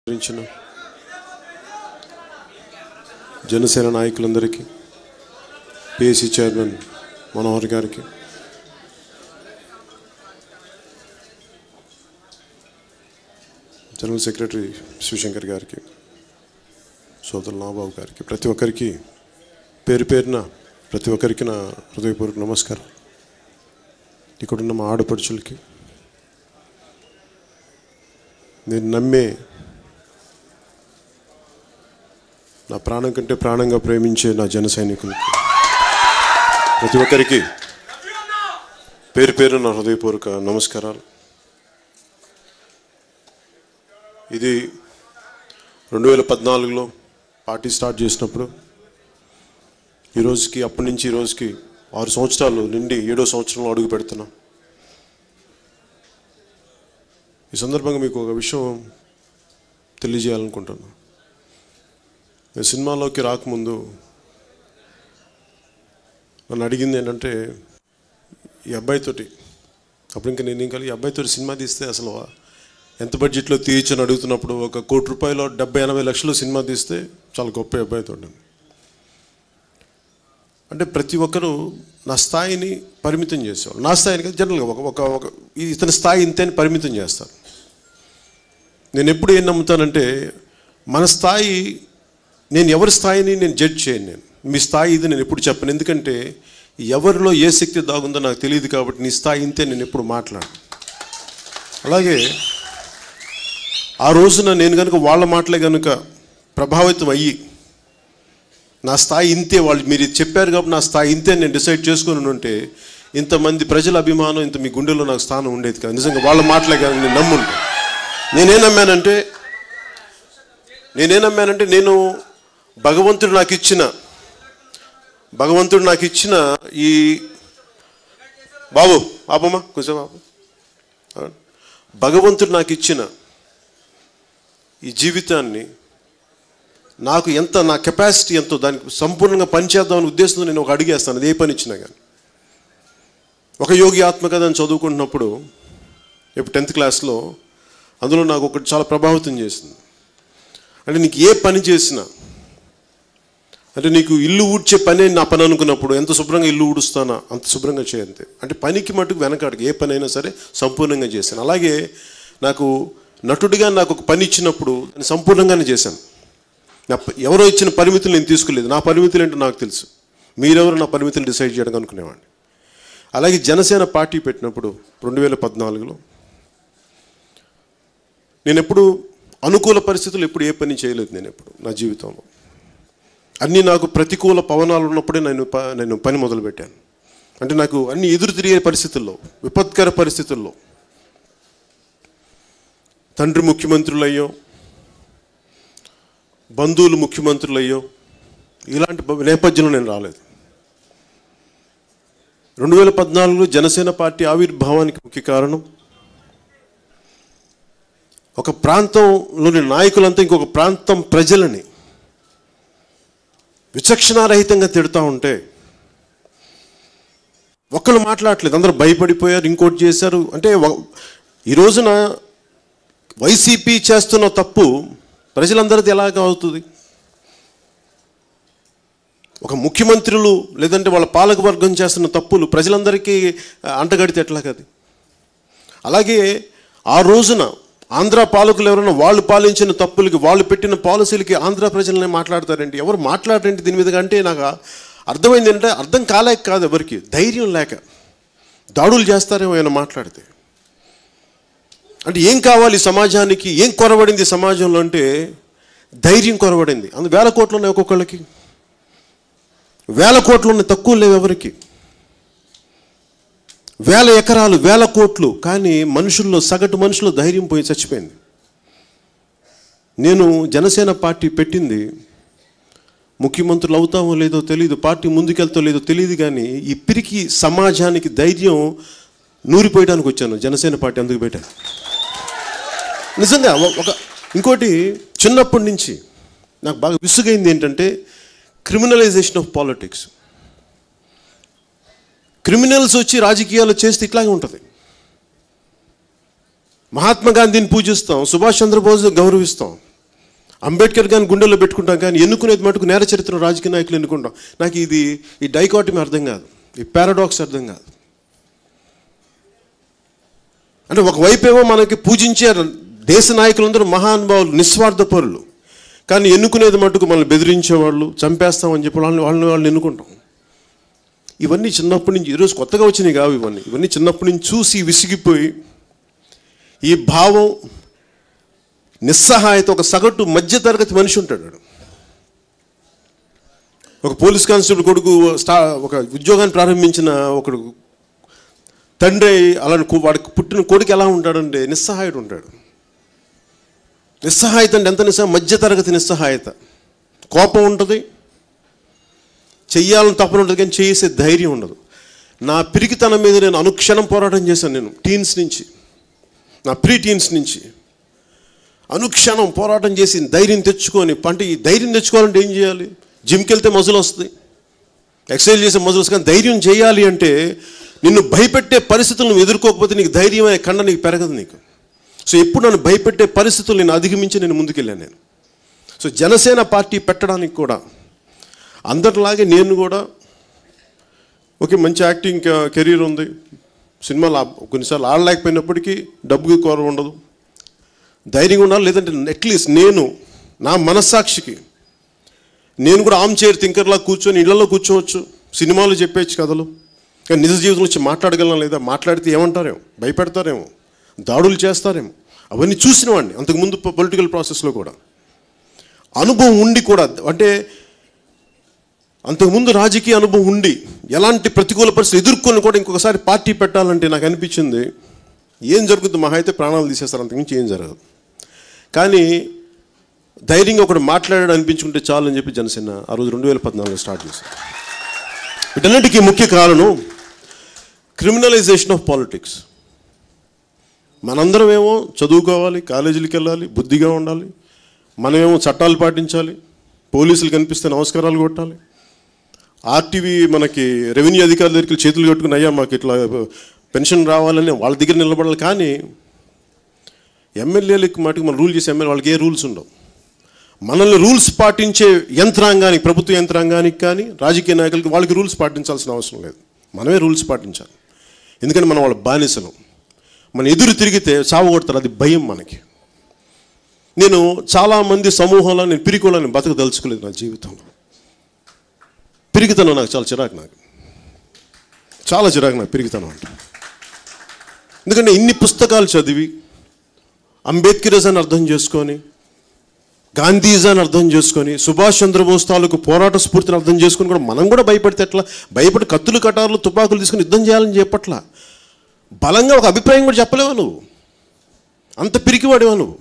గురించిన జనసేన నాయకులందరికీ PSC chairman Manohar గారికి జనరల్ సెక్రటరీ శివశంకర్ గారికి సోదరు నాబాబు గారికి ప్రతి ఒక్కరికి పేరు పేరున ప్రతి ఒక్కరికి నా హృదయపూర్వక నమస్కారం ఇక్కడున్న మా ఆడపడుచులకి నేను నమ్మే నా ప్రాణం కంటే ప్రాణంగా ప్రేమించే నా జన సైనికులకి ప్రతి ఒక్కరికి పేరు పేరు నా హృదయపూర్వక నమస్కారాలు ఇది రెండు వేల పద్నాలుగులో పార్టీ స్టార్ట్ చేసినప్పుడు ఈ రోజుకి అప్పటి నుంచి ఈ రోజుకి ఆరు సంవత్సరాలు నిండి ఏడో సంవత్సరంలో అడుగు పెడుతున్నాం ఈ సందర్భంగా మీకు ఒక విషయం తెలియజేయాలనుకుంటున్నాను నేను సినిమాలోకి రాకముందు నన్ను అడిగింది ఏంటంటే ఈ అబ్బాయితోటి అప్పుడు ఇంకా నేను ఇంకా ఈ అబ్బాయితోటి సినిమా తీస్తే అసలు ఎంత బడ్జెట్లో తీయచ్చని అడుగుతున్నప్పుడు ఒక కోటి రూపాయలు డెబ్బై ఎనభై లక్షలు సినిమా తీస్తే చాలా గొప్ప అబ్బాయితో అంటే ప్రతి ఒక్కరూ నా స్థాయిని పరిమితం చేసేవాళ్ళు నా స్థాయిని కాదు జనరల్గా ఒక ఒక ఒక ఈ- ఇతని స్థాయి ఇంతే అని పరిమితం చేస్తారు నేను ఎప్పుడు ఏం నమ్ముతానంటే మన స్థాయి నేను ఎవరి స్థాయిని నేను జడ్జ్ చేయను నేను మీ స్థాయి ఇది నేను ఎప్పుడు చెప్పను ఎందుకంటే ఎవరిలో ఏ శక్తి దాగుందో నాకు తెలియదు కాబట్టి నీ స్థాయి ఇంతే నేను ఎప్పుడు మాట్లాడను అలాగే ఆ రోజున నేను కనుక వాళ్ళ మాటలే కనుక ప్రభావితం అయ్యి నా స్థాయి ఇంతే వాళ్ళు మీరు ఇది చెప్పారు కాబట్టి నా స్థాయి ఇంతే అని నేను డిసైడ్ చేసుకుని ఉంటే ఇంతమంది ప్రజల అభిమానం ఇంత మీ గుండెలో నాకు స్థానం ఉండేది కాదు నిజంగా వాళ్ళ మాటలే కానీ నేను నమ్ముంటా నేనేం నమ్మానంటే నేనేం నమ్మానంటే నేను భగవంతుడు నాకు ఇచ్చిన భగవంతుడు నాకు ఇచ్చిన ఈ బాబు ఆపమ్మా కొంచెం బాబు భగవంతుడు నాకు ఇచ్చిన ఈ జీవితాన్ని నాకు ఎంత నా కెపాసిటీ ఎంతో దానికి సంపూర్ణంగా పనిచేద్దామనే ఉద్దేశంతో నేను ఒక అడిగేస్తాను అది ఏ పని ఇచ్చినా కానీ ఒక యోగి ఆత్మకథ అని చదువుకుంటున్నప్పుడు ఇప్పుడు టెన్త్ క్లాస్లో అందులో నాకు ఒకటి చాలా ప్రభావితం చేసింది అంటే నీకు ఏ పని చేసినా అంటే నీకు ఇల్లు ఊడ్చే పని నా పని అనుకున్నప్పుడు ఎంత శుభ్రంగా ఇల్లు ఊడుస్తానా అంత శుభ్రంగా చేయంతే అంటే పనికి మటుకు వెనకాడికి ఏ పని అయినా సరే సంపూర్ణంగా చేశాను అలాగే నాకు నటుడిగా నాకు ఒక పని ఇచ్చినప్పుడు దాన్ని సంపూర్ణంగానే చేశాను నా ప- ఎవరో ఇచ్చిన పరిమితులు నేను తీసుకోలేదు నా పరిమితులు ఏంటో నాకు తెలుసు మీరెవరు నా పరిమితులు డిసైడ్ చేయడం అనుకునేవాడిని అలాగే జనసేన పార్టీ పెట్టినప్పుడు రెండు వేల పద్నాలుగులో నేను ఎప్పుడు అనుకూల పరిస్థితులు ఎప్పుడు ఏ పని చేయలేదు నేను ఎప్పుడు నా జీవితంలో అన్నీ నాకు ప్రతికూల పవనాలు ఉన్నప్పుడే నేను ప నేను పని మొదలుపెట్టాను అంటే నాకు అన్ని ఎదురు తిరిగే పరిస్థితుల్లో విపత్కర పరిస్థితుల్లో తండ్రి ముఖ్యమంత్రులయ్యో బంధువులు ముఖ్యమంత్రులయ్యో ఇలాంటి బ- నేపథ్యంలో నేను రాలేదు రెండు వేల పద్నాలుగులో జనసేన పార్టీ ఆవిర్భావానికి ముఖ్య కారణం ఒక ప్రాంతంలోని నాయకులంతా ఇంకొక ప్రాంతం ప్రజలని విచక్షణారహితంగా తిడుతూ ఉంటే ఒక్కరు మాట్లాడట్లేదు అందరూ భయపడిపోయారు ఇంకోటి చేశారు అంటే వ- ఈ రోజున వైసీపీ చేస్తున్న తప్పు ప్రజలందరిది ఎలాగ అవుతుంది ఒక ముఖ్యమంత్రులు లేదంటే వాళ్ళ పాలక వర్గం చేస్తున్న తప్పులు ప్రజలందరికీ ఆ, అంటగడితే ఎట్లా కది అలాగే ఆ రోజున ఆంధ్ర పాలకులు ఎవరైనా వాళ్ళు పాలించిన తప్పులకి వాళ్ళు పెట్టిన పాలసీలకి ఆంధ్ర ప్రజలనే మాట్లాడతారండి ఎవరు మాట్లాడరండి దీని మీద అంటే నాకు అర్థమైంది ఏంటంటే అర్థం కాలేక కాదు ఎవరికి ధైర్యం లేక దాడులు చేస్తారేమో ఆయన మాట్లాడితే అంటే ఏం కావాలి సమాజానికి ఏం కొరబడింది సమాజంలో అంటే ధైర్యం కొరబడింది అందు వేల కోట్లు ఉన్నాయి ఒక్కొక్కళ్ళకి వేల కోట్లు ఉన్నాయి తక్కువ లేవు ఎవరికి వేల ఎకరాలు వేల కోట్లు కానీ మనుషుల్లో సగటు మనుషుల్లో ధైర్యం పోయి చచ్చిపోయింది నేను జనసేన పార్టీ పెట్టింది ముఖ్యమంత్రులు అవుతామో లేదో తెలియదు పార్టీ ముందుకెళ్తో లేదో తెలియదు కానీ ఈ పిరికి సమాజానికి ధైర్యం నూరిపోయడానికి వచ్చాను జనసేన పార్టీ అందుకు పెట్టాను నిజంగా ఒ- ఒక ఇంకోటి చిన్నప్పటి నుంచి నాకు బాగా విసుగైంది ఏంటంటే క్రిమినలైజేషన్ ఆఫ్ పాలిటిక్స్ క్రిమినల్స్ వచ్చి రాజకీయాలు చేస్తే ఇట్లాగే ఉంటుంది మహాత్మా గాంధీని పూజిస్తాం సుభాష్ చంద్రబోస్ గౌరవిస్తాం అంబేద్కర్ గారిని గుండెల్లో పెట్టుకుంటాం కానీ ఎన్నుకునేది మటుకు నేర చరిత్ర రాజకీయ నాయకులు ఎన్నుకుంటాం నాకు ఇది ఈ డైకాటమీ అర్థం కాదు ఈ పారాడాక్స్ అర్థం కాదు అంటే ఒకవైపు ఏమో మనకి పూజించే దేశ నాయకులందరూ మహానుభావులు నిస్వార్థ పరులు కానీ ఎన్నుకునేది మటుకు మనల్ని బెదిరించేవాళ్ళు చంపేస్తామని చెప్పి వాళ్ళని వాళ్ళని వాళ్ళని ఎన్నుకుంటాం ఇవన్నీ చిన్నప్పటి నుంచి ఈరోజు కొత్తగా వచ్చినాయి కావు ఇవన్నీ ఇవన్నీ చిన్నప్పటి నుంచి చూసి విసిగిపోయి ఈ భావం నిస్సహాయత ఒక సగటు మధ్యతరగతి మనిషి ఉంటాడు వాడు. ఒక పోలీస్ కానిస్టేబుల్ కొడుకు స్టా ఒక ఉద్యోగాన్ని ప్రారంభించిన ఒకడు తండ్రి అలాంటి కు- వాడికి పుట్టిన కొడుకు ఎలా ఉంటాడంటే నిస్సహాయుడు ఉంటాడు నిస్సహాయత అంటే ఎంత నిస్సహాయ మధ్యతరగతి నిస్సహాయత కోపం ఉంటుంది చెయ్యాలని తప్పన ఉంటుంది కానీ చేసే ధైర్యం ఉండదు నా పిరికితనం మీద నేను అనుక్షణం పోరాటం చేశాను నేను టీన్స్ నుంచి నా ప్రీ టీన్స్ నుంచి అనుక్షణం పోరాటం చేసి ధైర్యం తెచ్చుకొని అంటే ఈ ధైర్యం తెచ్చుకోవాలంటే ఏం చేయాలి జిమ్కి వెళ్తే మజులు వస్తాయి ఎక్సర్సైజ్ చేసే మజులు వస్తాయి కానీ ధైర్యం చేయాలి అంటే నిన్ను భయపెట్టే పరిస్థితులను ఎదుర్కోకపోతే నీకు ధైర్యం అనే కండ నీకు పెరగదు నీకు సో ఎప్పుడు నన్ను భయపెట్టే పరిస్థితులు నేను అధిగమించి నేను ముందుకెళ్ళాను నేను సో జనసేన పార్టీ పెట్టడానికి కూడా అందరిలాగే నేను కూడా ఓకే మంచి యాక్టింగ్ కెరీర్ ఉంది సినిమాలు ఆ- కొన్నిసార్లు ఆడలేకపోయినప్పటికీ డబ్బుకి కొర ఉండదు ధైర్యంగా ఉండాలి లేదంటే అట్లీస్ట్ నేను నా మనస్సాక్షికి నేను కూడా ఆమ్ చైర్ థింకర్లా కూర్చొని ఇళ్లలో కూర్చోవచ్చు సినిమాలు చెప్పేచ్చు కథలు కానీ నిజ జీవితంలో వచ్చి మాట్లాడగలం లేదా మాట్లాడితే ఏమంటారేమో భయపెడతారేమో దాడులు చేస్తారేమో అవన్నీ చూసిన వాడిని అంతకుముందు పొలిటికల్ ప్రాసెస్లో కూడా అనుభవం ఉండి కూడా అంటే అంతకుముందు రాజకీయ అనుభవం ఉండి ఎలాంటి ప్రతికూల పరిస్థితులు ఎదుర్కొని కూడా ఇంకొకసారి పార్టీ పెట్టాలంటే నాకు అనిపించింది ఏం జరుగుతుంది మహా అయితే ప్రాణాలు తీసేస్తారు అంతకుమించి ఏం జరగదు కానీ ధైర్యంగా ఒకటి మాట్లాడాడు అనిపించుకుంటే చాలు అని చెప్పి జనసేన ఆ రోజు రెండు వేల పద్నాలుగులో స్టార్ట్ చేశారు వీటన్నిటికీ ముఖ్య కారణం క్రిమినలైజేషన్ ఆఫ్ పాలిటిక్స్ మనందరం ఏమో చదువుకోవాలి కాలేజీలకు వెళ్ళాలి బుద్ధిగా ఉండాలి మనమేమో చట్టాలు పాటించాలి పోలీసులు కనిపిస్తే నమస్కారాలు కొట్టాలి ఆర్టీవీ మనకి రెవెన్యూ అధికారుల దగ్గరికి చేతులు కట్టుకుని అయ్యా మాకు ఇట్లా పెన్షన్ రావాలని వాళ్ళ దగ్గర నిలబడాలి కానీ ఎమ్మెల్యేలకు మటుకు మనం రూల్ చేసే ఎమ్మెల్యే వాళ్ళకి ఏ రూల్స్ ఉండవు మనల్ని రూల్స్ పాటించే యంత్రాంగానికి ప్రభుత్వ యంత్రాంగానికి కానీ రాజకీయ నాయకులకి వాళ్ళకి రూల్స్ పాటించాల్సిన అవసరం లేదు మనమే రూల్స్ పాటించాలి ఎందుకంటే మనం వాళ్ళ బానిసలం మన ఎదురు తిరిగితే చావగొడతారు అది భయం మనకి నేను చాలామంది సమూహంలో నేను పిరికోలని బతకదలుచుకోలేదు నా జీవితంలో పిరిగితనం నాకు చాలా చిరాకు నాకు చాలా చిరాకు నాకు పిరిగితనం అంటే ఎందుకంటే ఇన్ని పుస్తకాలు చదివి అంబేద్కరిజాన్ని అర్థం చేసుకొని గాంధీజాన్ని అర్థం చేసుకొని సుభాష్ చంద్రబోస్ తాలూకు పోరాట స్ఫూర్తిని అర్థం చేసుకొని కూడా మనం కూడా భయపడితే ఎట్లా భయపడి కత్తులు కటార్లు తుపాకులు తీసుకొని యుద్ధం చేయాలని చెప్పట్లా బలంగా ఒక అభిప్రాయం కూడా చెప్పలేవా నువ్వు అంత పిరికివాడివా నువ్వు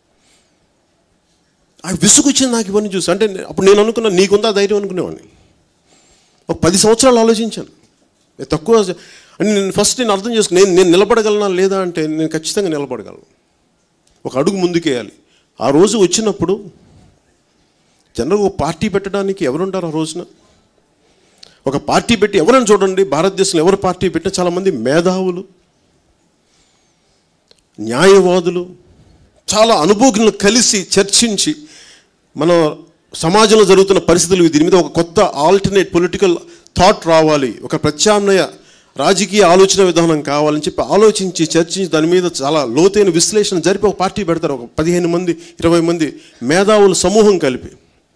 ఆ విసుగు వచ్చింది నాకు ఇవన్నీ చూసి అంటే నే- అప్పుడు నేను అనుకున్నా నీకుందా ధైర్యం అనుకునేవాడిని ఒక పది సంవత్సరాలు ఆలోచించాను నేను తక్కువ అంటే నేను ఫస్ట్ నేను అర్థం చేసుకుని నేను నేను నిలబడగలనా లేదా అంటే నేను ఖచ్చితంగా నిలబడగలను ఒక అడుగు ముందుకేయాలి ఆ రోజు వచ్చినప్పుడు జనరల్గా ఒక పార్టీ పెట్టడానికి ఎవరుంటారు ఆ రోజున ఒక పార్టీ పెట్టి ఎవరైనా చూడండి భారతదేశంలో ఎవరు పార్టీ పెట్టినా చాలామంది మేధావులు న్యాయవాదులు చాలా అనుభవజ్ఞులు కలిసి చర్చించి మన సమాజంలో జరుగుతున్న పరిస్థితులు దీని మీద ఒక కొత్త ఆల్టర్నేట్ పొలిటికల్ థాట్ రావాలి ఒక ప్రత్యామ్నాయ రాజకీయ ఆలోచన విధానం కావాలని చెప్పి ఆలోచించి చర్చించి దాని మీద చాలా లోతైన విశ్లేషణ జరిపి ఒక పార్టీ పెడతారు ఒక పదిహేను మంది ఇరవై మంది మేధావుల సమూహం కలిపి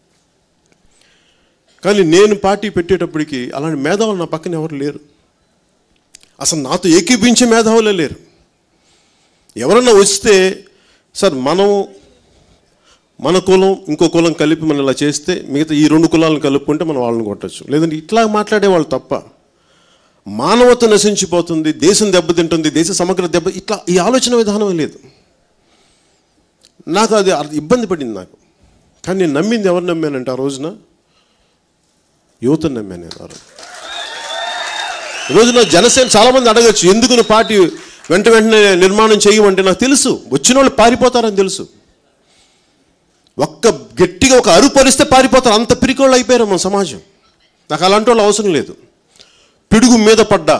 కానీ నేను పార్టీ పెట్టేటప్పటికి అలాంటి మేధావులు నా పక్కన ఎవరు లేరు అసలు నాతో ఏకీపించే మేధావులే లేరు ఎవరన్నా వస్తే సార్ మనం మన కులం ఇంకో కులం కలిపి మనం ఇలా చేస్తే మిగతా ఈ రెండు కులాలను కలుపుకుంటే మనం వాళ్ళని కొట్టచ్చు లేదంటే ఇట్లా మాట్లాడేవాళ్ళు తప్ప మానవత నశించిపోతుంది దేశం దెబ్బతింటుంది దేశ సమగ్ర దెబ్బ ఇట్లా ఈ ఆలోచన విధానం లేదు నాకు అది అర్థ- ఇబ్బంది పడింది నాకు కానీ నేను నమ్మింది ఎవరు నమ్మానంటే ఆ రోజున యువతను నమ్మాను నేను ఆ రోజు ఈ రోజున జనసేన చాలామంది అడగచ్చు ఎందుకు నువ్వు పార్టీ వెంట వెంటనే నిర్మాణం చేయమంటే నాకు తెలుసు వచ్చిన వాళ్ళు పారిపోతారని తెలుసు ఒక్క గట్టిగా ఒక అరుపరిస్తే పారిపోతారు అంత పిరికోళ్ళు అయిపోయారు మన సమాజం నాకు అలాంటి వాళ్ళు అవసరం లేదు పిడుగు మీద పడ్డా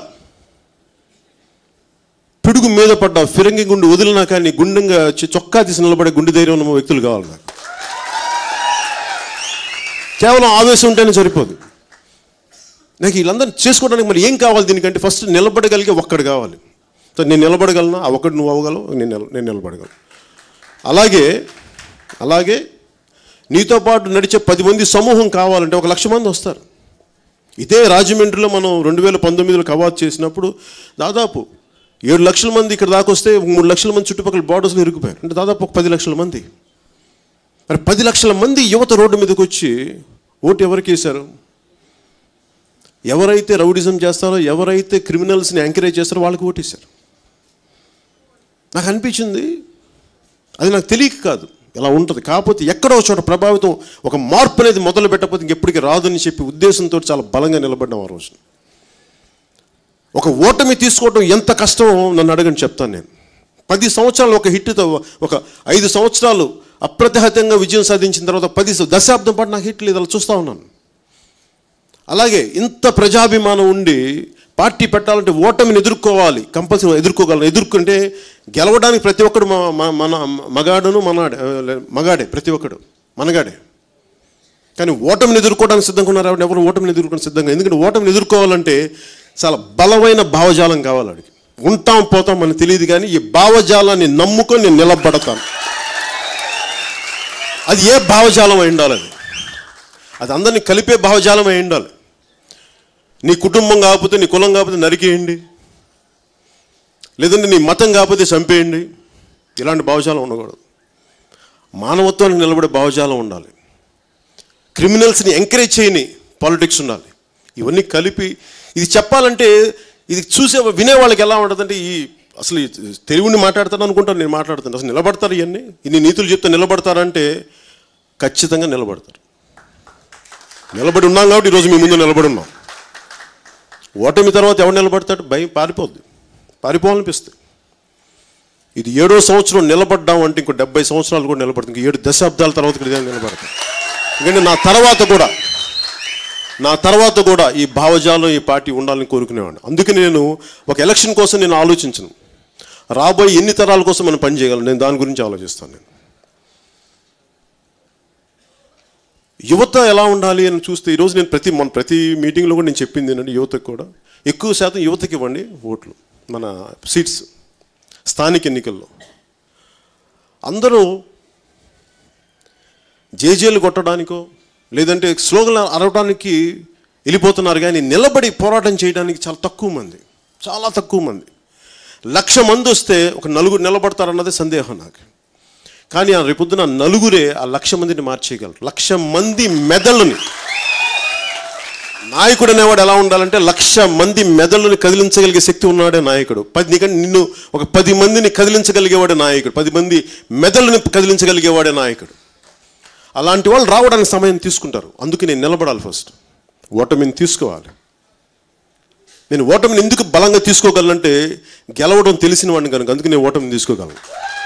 పిడుగు మీద పడ్డా ఫిరంగి గుండు వదిలినా కానీ గుండెంగా చి- చొక్కా తీసి నిలబడే గుండె ధైర్యం ఉన్న వ్యక్తులు కావాలి నాకు కేవలం ఆవేశం ఉంటేనే సరిపోదు నాకు వీళ్ళందరినీ చేసుకోవడానికి మరి ఏం కావాలి దీనికంటే ఫస్ట్ నిలబడగలిగే ఒక్కడు కావాలి సో నేను నిలబడగలనా ఆ ఒక్కడు నువ్వు అవ్వగలవు నేను నిల నేను నిలబడగలను అలాగే అలాగే నీతో పాటు నడిచే పది మంది సమూహం కావాలంటే ఒక లక్ష మంది వస్తారు ఇదే రాజమండ్రిలో మనం రెండు వేల పంతొమ్మిదిలో కవాత్ చేసినప్పుడు దాదాపు ఏడు లక్షల మంది ఇక్కడ దాకా వస్తే మూడు లక్షల మంది చుట్టుపక్కల బార్డర్స్లో ఇరుక్కుపోయారు అంటే దాదాపు ఒక పది లక్షల మంది మరి పది లక్షల మంది యువత రోడ్డు మీదకి వచ్చి ఓటు ఎవరికి వేశారు ఎవరైతే రౌడిజం చేస్తారో ఎవరైతే క్రిమినల్స్ని ఎంకరేజ్ చేస్తారో వాళ్ళకి ఓటేశారు నాకు అనిపించింది అది నాకు తెలియక కాదు ఇలా ఉంటుంది కాకపోతే ఎక్కడో ఒక చోట ప్రభావితం ఒక మార్పు అనేది మొదలు పెట్టకపోతే ఇంకెప్పటికీ రాదని చెప్పి ఉద్దేశంతో చాలా బలంగా నిలబడ్డాం ఆ రోజు ఒక ఓటమి తీసుకోవడం ఎంత కష్టమో నన్ను అడగని చెప్తాను నేను పది సంవత్సరాలు ఒక హిట్తో ఒక ఐదు సంవత్సరాలు అప్రతిహతంగా విజయం సాధించిన తర్వాత పది దశాబ్దం పాటు నాకు హిట్ లేదు అలా చూస్తూ ఉన్నాను అలాగే ఇంత ప్రజాభిమానం ఉండి పార్టీ పెట్టాలంటే ఓటమిని ఎదుర్కోవాలి కంపల్సరీ ఎదుర్కోగలను ఎదుర్కొంటే గెలవడానికి ప్రతి ఒక్కడు మ- మ- మన మగాడును మనాడే ఆ, మగాడే ప్రతి ఒక్కడు మనగాడే కానీ ఓటమిని ఎదుర్కోవడానికి సిద్ధంగా ఉన్నారు ఆవిడ ఎవరు ఓటమిని ఎదుర్కోవడానికి సిద్ధంగా ఎందుకంటే ఓటమిని ఎదుర్కోవాలంటే చాలా బలమైన భావజాలం కావాలి ఆడికి ఉంటాం పోతాం మనకు తెలియదు కానీ ఈ భావజాలాన్ని నమ్ముకొని నేను నిలబడతాను అది ఏ భావజాలం అయి ఉండాలి అది అది అందరినీ కలిపే భావజాలం అయి ఉండాలి నీ కుటుంబం కాకపోతే నీ కులం కాకపోతే నరికేయండి లేదంటే నీ మతం కాకపోతే చంపేయండి ఇలాంటి భావజాలం ఉండకూడదు మానవత్వానికి నిలబడే భావజాలం ఉండాలి క్రిమినల్స్ని ఎంకరేజ్ చేయని పాలిటిక్స్ ఉండాలి ఇవన్నీ కలిపి ఇది చెప్పాలంటే ఇది చూసే వినే వాళ్ళకి ఎలా ఉంటుందంటే ఈ అసలు ఈ తెలుగుని మాట్లాడతాను అనుకుంటాను నేను మాట్లాడుతాను అసలు నిలబడతారు ఇవన్నీ ఇన్ని నీతులు చెప్తే నిలబడతారంటే ఖచ్చితంగా నిలబడతారు నిలబడి ఉన్నాం కాబట్టి ఈరోజు మీ ముందు నిలబడి ఉన్నాం ఓటమి తర్వాత ఎవడు నిలబడతాడు భయం పారిపోద్ది పారిపోవాలనిపిస్తుంది ఇది ఏడో సంవత్సరం నిలబడ్డాం అంటే ఇంకో డెబ్బై సంవత్సరాలు కూడా నిలబడుతుంది ఇంక ఏడు దశాబ్దాల తర్వాత కూడా ఇదే నిలబడతాం ఎందుకంటే నా తర్వాత కూడా నా తర్వాత కూడా ఈ భావజాలం ఈ పార్టీ ఉండాలని కోరుకునేవాడిని అందుకే నేను ఒక ఎలక్షన్ కోసం నేను ఆలోచించను రాబోయే ఎన్ని తరాల కోసం మనం పని చేయగలం నేను దాని గురించి ఆలోచిస్తాను నేను యువత ఎలా ఉండాలి అని చూస్తే ఈరోజు నేను ప్రతి మన ప్రతి మీటింగ్లో కూడా నేను చెప్పింది ఏంటంటే యువతకు కూడా ఎక్కువ శాతం యువతకి ఇవ్వండి ఓట్లు మన సీట్స్ స్థానిక ఎన్నికల్లో అందరూ జేజేలు కొట్టడానికో లేదంటే స్లోగన్ అరవడానికి వెళ్ళిపోతున్నారు కానీ నిలబడి పోరాటం చేయడానికి చాలా తక్కువ మంది చాలా తక్కువ మంది లక్ష మంది వస్తే ఒక నలుగురు నిలబడతారన్నదే సందేహం నాకు కానీ ఆ రేపొద్దున నలుగురే ఆ లక్ష మందిని మార్చేయగలరు లక్ష మంది మెదళ్ళని నాయకుడు అనేవాడు ఎలా ఉండాలంటే లక్ష మంది మెదళ్ళని కదిలించగలిగే శక్తి ఉన్నాడే నాయకుడు పది నీకంటే నిన్ను ఒక పది మందిని కదిలించగలిగేవాడే నాయకుడు పది మంది మెదళ్ళని కదిలించగలిగేవాడే నాయకుడు అలాంటి వాళ్ళు రావడానికి సమయం తీసుకుంటారు అందుకే నేను నిలబడాలి ఫస్ట్ ఓటమిని తీసుకోవాలి నేను ఓటమిని ఎందుకు బలంగా తీసుకోగలనంటే గెలవడం తెలిసిన వాడిని కనుక అందుకే నేను ఓటమిని తీసుకోగలను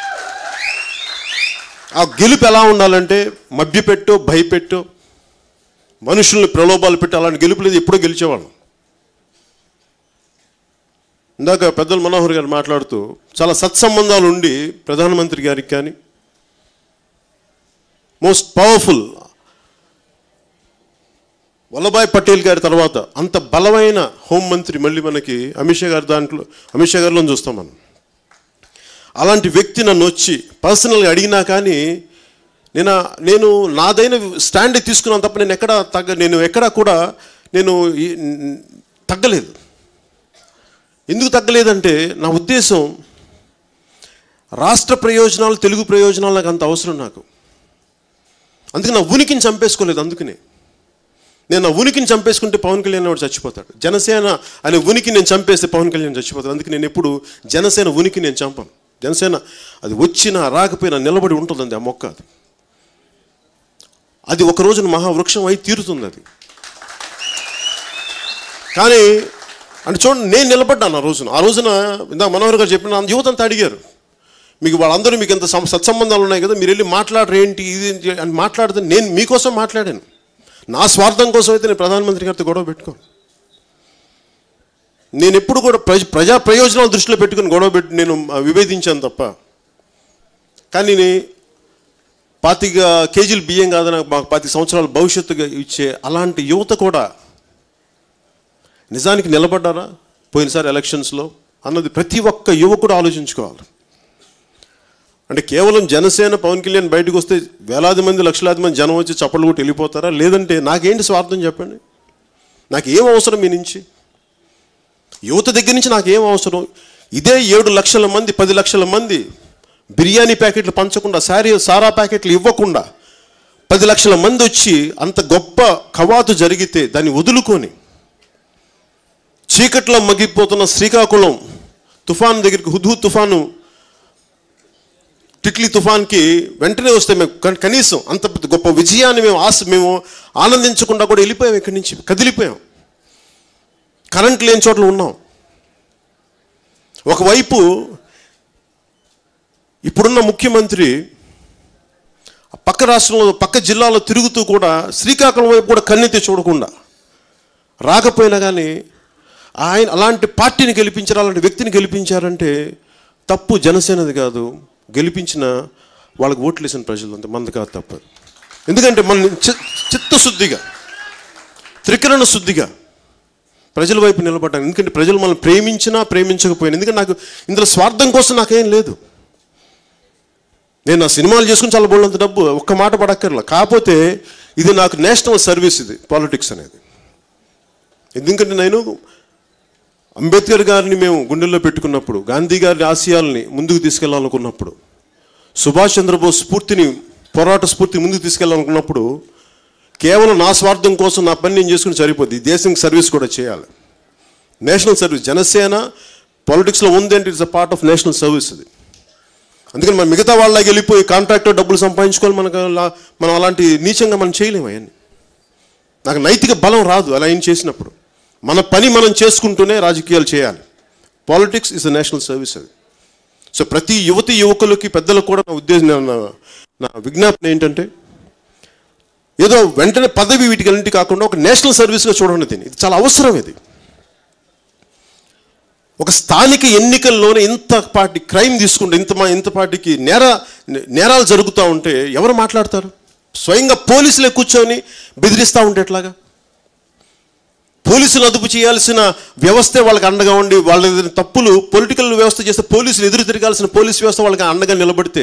ఆ గెలుపు ఎలా ఉండాలంటే మభ్యపెట్టో భయపెట్టో మనుషుల్ని ప్రలోభాలు పెట్టి అలాంటి గెలుపు లేదు ఎప్పుడో గెలిచేవాళ్ళం ఇందాక పెద్దలు మనోహర్ గారు మాట్లాడుతూ చాలా సత్సంబంధాలు ఉండి ప్రధానమంత్రి గారికి కానీ మోస్ట్ పవర్ఫుల్ వల్లభాయ్ పటేల్ గారి తర్వాత అంత బలమైన హోంమంత్రి మళ్ళీ మనకి అమిత్ షా గారి దాంట్లో అమిత్ షా గారిలో చూస్తాం మనం అలాంటి వ్యక్తి నన్ను వచ్చి పర్సనల్గా అడిగినా కానీ నేను నేను నాదైన స్టాండ్ తీసుకున్నాను తప్ప నేను ఎక్కడ తగ్గ నేను ఎక్కడా కూడా నేను ఈ- తగ్గలేదు ఎందుకు తగ్గలేదంటే నా ఉద్దేశం రాష్ట్ర ప్రయోజనాలు తెలుగు ప్రయోజనాలు నాకు అంత అవసరం నాకు అందుకే నా ఉనికిని చంపేసుకోలేదు అందుకనే నేను నా ఉనికిని చంపేసుకుంటే పవన్ కళ్యాణ్ వాడు చచ్చిపోతాడు జనసేన అనే ఉనికి నేను చంపేస్తే పవన్ కళ్యాణ్ చచ్చిపోతాడు అందుకే నేను ఎప్పుడు జనసేన ఉనికి నేను చంపను జనసేన అది వచ్చినా రాకపోయినా నిలబడి ఉంటుందండి ఆ మొక్క అది అది ఒక రోజున మహావృక్షం అయి తీరుతుంది అది కానీ అంటే చూడండి నేను నిలబడ్డాను ఆ రోజున ఆ రోజున ఇందా మనోహర్ గారు చెప్పిన యువత అంతా అడిగారు మీకు వాళ్ళందరూ మీకు ఎంత సం- సత్సంబంధాలు ఉన్నాయి కదా మీరు వెళ్ళి మాట్లాడరు ఏంటి ఇది ఏంటి అని మాట్లాడితే నేను మీకోసం మాట్లాడాను నా స్వార్థం కోసం అయితే నేను ప్రధానమంత్రి గారితో గొడవ పెట్టుకోను నేను ఎప్పుడు కూడా ప్రజ ప్రజా ప్రయోజనాలు దృష్టిలో పెట్టుకుని గొడవ పెట్టి నేను ఆ, విభేదించాను తప్ప కానీ నే- పాతిక కేజీలు బియ్యం కాదని మాకు పాతిక సంవత్సరాల భవిష్యత్తుగా ఇచ్చే అలాంటి యువత కూడా నిజానికి నిలబడ్డారా పోయినసారి ఎలక్షన్స్లో అన్నది ప్రతి ఒక్క యువకుడు ఆలోచించుకోవాలి అంటే కేవలం జనసేన పవన్ కళ్యాణ్ బయటకు వస్తే వేలాది మంది లక్షలాది మంది జనం వచ్చి చప్పట్లు కొట్టి వెళ్ళిపోతారా లేదంటే నాకేంటి స్వార్థం చెప్పండి నాకు ఏం అవసరం మీ నుంచి యువత దగ్గర నుంచి నాకు ఏం అవసరం ఇదే ఏడు లక్షల మంది పది లక్షల మంది బిర్యానీ ప్యాకెట్లు పంచకుండా సారీ సారా ప్యాకెట్లు ఇవ్వకుండా పది లక్షల మంది వచ్చి అంత గొప్ప కవాతు జరిగితే దాన్ని వదులుకొని చీకట్లో మగ్గిపోతున్న శ్రీకాకుళం తుఫాన్ దగ్గరికి హుద్హు తుఫాను టిట్లీ తుఫాన్కి వెంటనే వస్తే మేము కన్- కనీసం అంత పెద్ద గొప్ప విజయాన్ని మేము ఆశ మేము ఆనందించకుండా కూడా వెళ్ళిపోయాం ఇక్కడి నుంచి కదిలిపోయాం కరెంట్ లేని చోట్ల ఉన్నాం ఒకవైపు ఇప్పుడున్న ముఖ్యమంత్రి ఆ పక్క రాష్ట్రంలో పక్క జిల్లాలో తిరుగుతూ కూడా శ్రీకాకుళం వైపు కూడా కన్నెత్తి చూడకుండా రాకపోయినా కానీ ఆయన అలాంటి పార్టీని గెలిపించారు అలాంటి వ్యక్తిని గెలిపించారంటే తప్పు జనసేనది కాదు గెలిపించిన వాళ్ళకి ఓట్లు వేసిన ప్రజలు అంతే మంది కాదు తప్పదు ఎందుకంటే మన చి- చిత్తశుద్ధిగా త్రికరణ శుద్ధిగా ప్రజల వైపు నిలబడ్డాను ఎందుకంటే ప్రజలు మనల్ని ప్రేమించినా ప్రేమించకపోయినా ఎందుకంటే నాకు ఇందులో స్వార్థం కోసం నాకేం లేదు నేను నా సినిమాలు చేసుకుని చాలా బోళ్ళంత డబ్బు ఒక్క మాట పడక్కర్లా కాకపోతే ఇది నాకు నేషనల్ సర్వీస్ ఇది పాలిటిక్స్ అనేది ఎందుకంటే నేను అంబేద్కర్ గారిని మేము గుండెల్లో పెట్టుకున్నప్పుడు గాంధీ గారి ఆశయాల్ని ముందుకు తీసుకెళ్లాలనుకున్నప్పుడు సుభాష్ చంద్రబోస్ స్ఫూర్తిని పోరాట స్ఫూర్తి ముందుకు తీసుకెళ్లాలనుకున్నప్పుడు కేవలం నా స్వార్థం కోసం నా పని నేను చేసుకుని సరిపోద్ది ఈ దేశానికి సర్వీస్ కూడా చేయాలి నేషనల్ సర్వీస్ జనసేన పాలిటిక్స్లో ఉంది అంటే it's a part of national service అది అందుకని మనం మిగతా వాళ్ళకి వెళ్ళిపోయి కాంట్రాక్టర్ డబ్బులు సంపాదించుకోవాలి మనకు అలా- మనం అలాంటి నీచంగా మనం చేయలేము అవన్నీ నాకు నైతిక బలం రాదు అలా ఏం చేసినప్పుడు మన పని మనం చేసుకుంటూనే రాజకీయాలు చేయాలి politics is a national service అది సో ప్రతి యువతి యువకులకి పెద్దలకు కూడా నా ఉద్దేశం నా- నా విజ్ఞాపన ఏంటంటే ఏదో వెంటనే పదవి వీటికి కాకుండా ఒక నేషనల్ సర్వీస్గా చూడండి దీన్ని ఇది చాలా అవసరం ఇది ఒక స్థానిక ఎన్నికల్లోనే ఇంత పార్టీ క్రైమ్ తీసుకుంటే ఇంత మా ఇంత పార్టీకి నేర నేరాలు జరుగుతూ ఉంటే ఎవరు మాట్లాడతారు స్వయంగా పోలీసులే కూర్చొని బెదిరిస్తూ ఉంటే ఎట్లాగా పోలీసులు అదుపు చేయాల్సిన వ్యవస్థే వాళ్ళకి అండగా ఉండి వాళ్ళ ఏదైనా తప్పులు పొలిటికల్ వ్యవస్థ చేస్తే పోలీసులు ఎదురు తిరగాల్సిన పోలీస్ వ్యవస్థ వాళ్ళకి అండగా నిలబడితే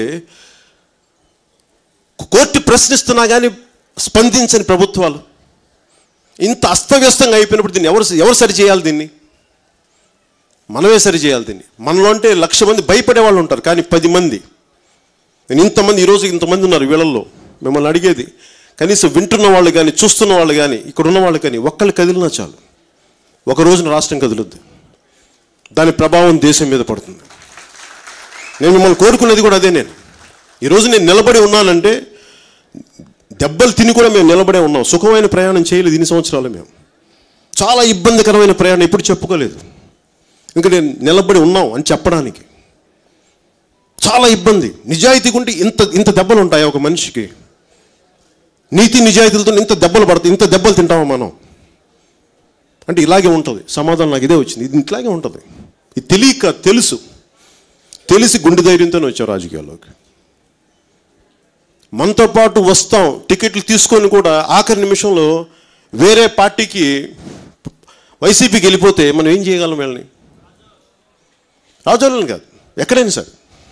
కోర్టు ప్రశ్నిస్తున్నా కానీ స్పందించని ప్రభుత్వాలు ఇంత అస్తవ్యస్తంగా అయిపోయినప్పుడు దీన్ని ఎవరు ఎవరు సరి చేయాలి దీన్ని మనమే సరి చేయాలి దీన్ని మనలో అంటే లక్ష మంది భయపడే వాళ్ళు ఉంటారు కానీ పది మంది నేను ఇంతమంది ఈరోజు ఇంతమంది ఉన్నారు వీళ్ళల్లో మిమ్మల్ని అడిగేది కనీసం వింటున్న వాళ్ళు కానీ చూస్తున్న వాళ్ళు కానీ ఇక్కడ ఉన్న వాళ్ళు కానీ ఒక్కళ్ళు కదిలినా చాలు ఒక రోజున రాష్ట్రం కదులుద్ది దాని ప్రభావం దేశం మీద పడుతుంది నేను మిమ్మల్ని కోరుకున్నది కూడా అదే నేను ఈరోజు నేను నిలబడి ఉన్నానంటే దెబ్బలు తిని కూడా మేము నిలబడే ఉన్నాం సుఖమైన ప్రయాణం చేయలేదు ఇన్ని సంవత్సరాలు మేము చాలా ఇబ్బందికరమైన ప్రయాణం ఎప్పుడు చెప్పుకోలేదు ఇంకా నేను నిలబడి ఉన్నాం అని చెప్పడానికి చాలా ఇబ్బంది నిజాయితీగా ఉంటే ఇంత ఇంత దెబ్బలు ఉంటాయి ఒక మనిషికి నీతి నిజాయితీలతో ఇంత దెబ్బలు పడతాయి ఇంత దెబ్బలు తింటామా మనం అంటే ఇలాగే ఉంటుంది సమాధానం నాకు ఇదే వచ్చింది ఇది ఇట్లాగే ఉంటుంది ఇది తెలియక తెలుసు తెలిసి గుండె ధైర్యంతోనే వచ్చాం రాజకీయాల్లోకి మనతో పాటు వస్తాం టికెట్లు తీసుకొని కూడా ఆఖరి నిమిషంలో వేరే పార్టీకి వైసీపీకి వెళ్ళిపోతే మనం ఏం చేయగలం వీళ్ళని రాజోళ్ళని కాదు ఎక్కడైనా సరే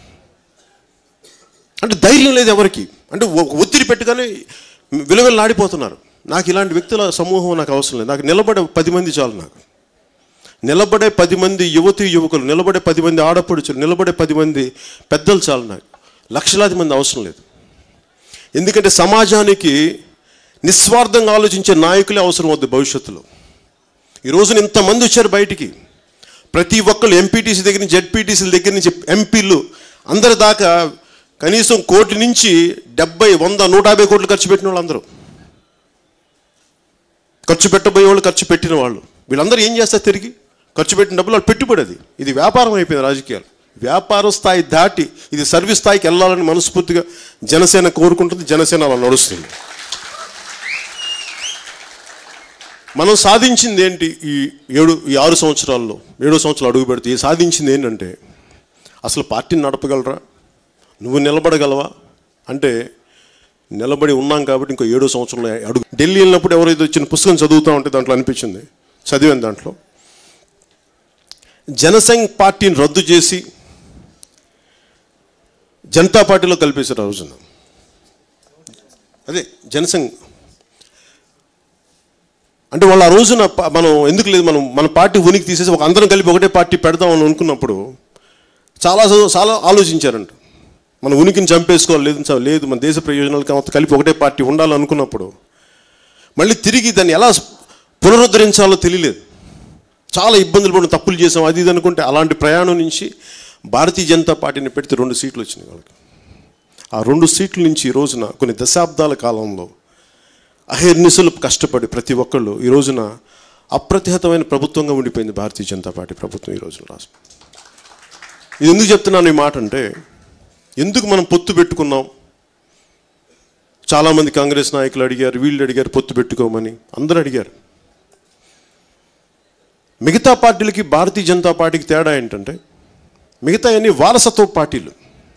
అంటే ధైర్యం లేదు ఎవరికి అంటే ఒ- ఒత్తిడి పెట్టుకొని విలువెల్లాడిపోతున్నారు నాకు ఇలాంటి వ్యక్తుల సమూహం నాకు అవసరం లేదు నాకు నిలబడే పది మంది చాలు నాకు నిలబడే పది మంది యువతి యువకులు నిలబడే పది మంది ఆడపడుచులు నిలబడే పది మంది పెద్దలు చాలు నాకు లక్షలాది మంది అవసరం లేదు ఎందుకంటే సమాజానికి నిస్వార్థంగా ఆలోచించే నాయకులే అవసరం అవుద్ది భవిష్యత్తులో ఈ రోజున ఇంతమంది వచ్చారు బయటికి ప్రతి ఒక్కళ్ళు ఎంపీటీసీ దగ్గర నుంచి జెడ్పీటీసీల దగ్గర నుంచి ఎంపీలు అందరి దాకా కనీసం కోటి నుంచి డెబ్బై వంద నూట యాభై కోట్లు ఖర్చు పెట్టిన వాళ్ళు అందరూ ఖర్చు పెట్టబోయే వాళ్ళు ఖర్చు పెట్టిన వాళ్ళు వీళ్ళందరూ ఏం చేస్తారు తిరిగి ఖర్చు పెట్టిన డబ్బులు వాళ్ళు పెట్టుబడి అది ఇది వ్యాపారం అయిపోయింది రాజకీయాలు వ్యాపారం స్థాయి దాటి ఇది సర్వీస్ స్థాయికి వెళ్ళాలని మనస్ఫూర్తిగా జనసేన కోరుకుంటుంది జనసేన అలా నడుస్తుంది మనం సాధించింది ఏంటి ఈ ఏడు ఈ ఆరు సంవత్సరాల్లో ఏడో సంవత్సరాలు అడుగు పెడితే ఈ సాధించింది ఏంటంటే అసలు పార్టీని నడపగలరా నువ్వు నిలబడగలవా అంటే నిలబడి ఉన్నాం కాబట్టి ఇంకో ఏడో సంవత్సరంలో అడుగు ఢిల్లీ వెళ్ళినప్పుడు ఎవరైతే వచ్చిన పుస్తకం చదువుతూ ఉంటే దాంట్లో అనిపించింది చదివాను దాంట్లో జనసంఘ్ పార్టీని రద్దు చేసి జనతా పార్టీలో కలిపేశారు ఆ రోజున అదే జనసంఘ్ అంటే వాళ్ళు ఆ రోజున ప- మనం ఎందుకు లేదు మనం మన పార్టీ ఉనికి తీసేసి ఒక అందరం కలిపి ఒకటే పార్టీ పెడదామని అనుకున్నప్పుడు చాలా చదువు- చాలా ఆలోచించారంట మన ఉనికిని చంపేసుకోవాలి లేదు చ- లేదు మన దేశ ప్రయోజనాలకు మొత్తం కలిపి ఒకటే పార్టీ ఉండాలనుకున్నప్పుడు మళ్ళీ తిరిగి దాన్ని ఎలా పునరుద్ధరించాలో తెలియలేదు చాలా ఇబ్బందులు పడిన తప్పులు చేసాం అది ఇది అనుకుంటే అలాంటి ప్రయాణం నుంచి భారతీయ జనతా పార్టీని పెడితే రెండు సీట్లు వచ్చినాయి వాళ్ళకి ఆ రెండు సీట్ల నుంచి ఈ రోజున కొన్ని దశాబ్దాల కాలంలో అహర్నిశలు కష్టపడి ప్రతి ఒక్కళ్ళు ఈ రోజున అప్రతిహతమైన ప్రభుత్వంగా ఉండిపోయింది భారతీయ జనతా పార్టీ ప్రభుత్వం ఈ రోజున రాష్ట్రం ఇది ఎందుకు చెప్తున్నాను ఈ మాట అంటే ఎందుకు మనం పొత్తు పెట్టుకున్నాం చాలామంది కాంగ్రెస్ నాయకులు అడిగారు వీళ్ళు అడిగారు పొత్తు పెట్టుకోమని అందరూ అడిగారు మిగతా పార్టీలకి భారతీయ జనతా పార్టీకి తేడా ఏంటంటే మిగతా అన్ని వారసత్వ పార్టీలు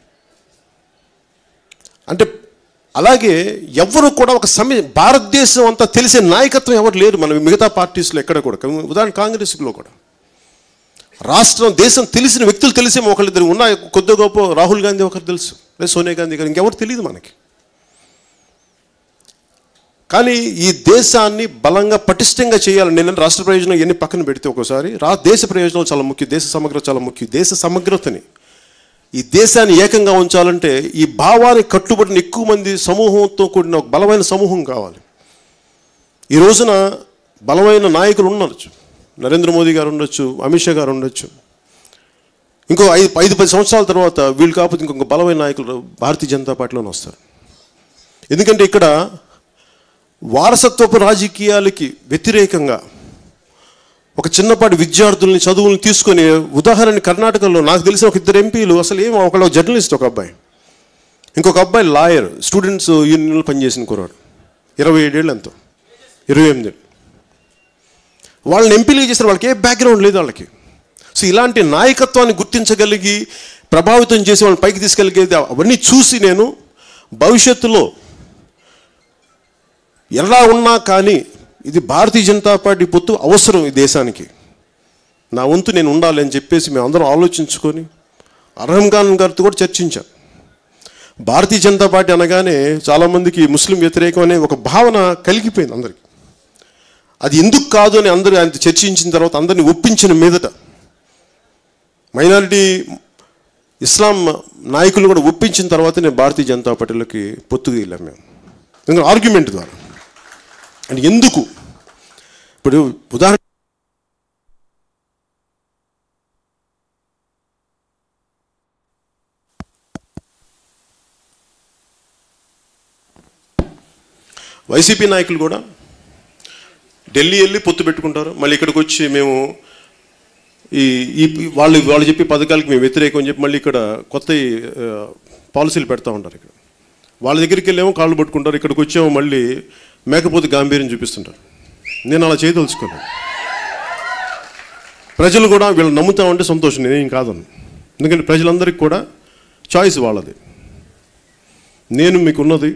అంటే అలాగే ఎవరు కూడా ఒక సమయ భారతదేశం అంతా తెలిసే నాయకత్వం ఎవరు లేరు మన మిగతా పార్టీస్లో ఎక్కడ కూడా ఉదాహరణ కాంగ్రెస్లో కూడా రాష్ట్రం దేశం తెలిసిన వ్యక్తులు తెలిసేమో ఒకళ్ళిద్దరు ఉన్న కొద్ది గొప్ప రాహుల్ గాంధీ ఒకరు తెలుసు లేదా సోనియా గాంధీ గారు ఇంకెవరు తెలియదు మనకి కానీ ఈ దేశాన్ని బలంగా పటిష్టంగా చేయాలని నేను రాష్ట్ర ప్రయోజనం ఎన్ని పక్కన పెడితే ఒకసారి రా దేశ ప్రయోజనాలు చాలా ముఖ్యం దేశ సమగ్రత చాలా ముఖ్యం దేశ సమగ్రతని ఈ దేశాన్ని ఏకంగా ఉంచాలంటే ఈ భావానికి కట్టుబడిన ఎక్కువ మంది సమూహంతో కూడిన ఒక బలమైన సమూహం కావాలి ఈ రోజున బలమైన నాయకులు ఉండొచ్చు నరేంద్ర మోదీ గారు ఉండొచ్చు అమిత్ షా గారు ఉండొచ్చు ఇంకో ఐదు ఐదు పది సంవత్సరాల తర్వాత వీళ్ళు కాకపోతే ఇంకొక బలమైన నాయకులు భారతీయ జనతా పార్టీలోనే వస్తారు ఎందుకంటే ఇక్కడ వారసత్వపు రాజకీయాలకి వ్యతిరేకంగా ఒక చిన్నపాటి విద్యార్థుల్ని చదువులను తీసుకొని ఉదాహరణ కర్ణాటకలో నాకు తెలిసిన ఒక ఇద్దరు ఎంపీలు అసలు ఏం ఒకళ్ళు జర్నలిస్ట్ ఒక అబ్బాయి ఇంకొక అబ్బాయి లాయర్ స్టూడెంట్స్ యూనియన్లో పనిచేసిన కుర్రాడు ఇరవై ఏడేళ్ళు ఎంతో ఇరవై ఎనిమిది వాళ్ళని ఎంపీలు చేసిన వాళ్ళకి ఏ బ్యాక్గ్రౌండ్ లేదు వాళ్ళకి సో ఇలాంటి నాయకత్వాన్ని గుర్తించగలిగి ప్రభావితం చేసి వాళ్ళని పైకి తీసుకెళ్ళగలిగేది అవన్నీ చూసి నేను భవిష్యత్తులో ఎలా ఉన్నా కానీ ఇది భారతీయ జనతా పార్టీ పొత్తు అవసరం ఈ దేశానికి నా వంతు నేను ఉండాలి అని చెప్పేసి మేము అందరం ఆలోచించుకొని అర్హం ఖాన్ గారితో కూడా చర్చించాం భారతీయ జనతా పార్టీ అనగానే చాలామందికి ముస్లిం వ్యతిరేకం అనే ఒక భావన కలిగిపోయింది అందరికి అది ఎందుకు కాదు అని అందరూ ఆయన చర్చించిన తర్వాత అందరిని ఒప్పించిన మీదట మైనారిటీ ఇస్లాం నాయకులు కూడా ఒప్పించిన తర్వాత నేను భారతీయ జనతా పార్టీలోకి పొత్తుకు వెళ్ళాం మేము ఎందుకంటే ఆర్గ్యుమెంట్ ద్వారా అంటే ఎందుకు ఇప్పుడు ఉదాహరణ వైసీపీ నాయకులు కూడా ఢిల్లీ వెళ్ళి పొత్తు పెట్టుకుంటారు మళ్ళీ ఇక్కడికి వచ్చి మేము ఈ ఈ వాళ్ళు వాళ్ళు చెప్పి పథకాలకి మేము వ్యతిరేకం అని చెప్పి మళ్ళీ ఇక్కడ కొత్త ఆ, పాలసీలు పెడతా ఉంటారు ఇక్కడ వాళ్ళ దగ్గరికి వెళ్ళేమో కాళ్ళు పట్టుకుంటారు ఇక్కడికి వచ్చేమో మళ్ళీ మేకపోతే గాంభీర్యం చూపిస్తుంటారు నేను అలా చేయదలుచుకున్నాను ప్రజలు కూడా వీళ్ళు నమ్ముతా ఉంటే సంతోషం నేనేం కాదను ఎందుకంటే ప్రజలందరికీ కూడా చాయిస్ వాళ్ళది నేను మీకున్నది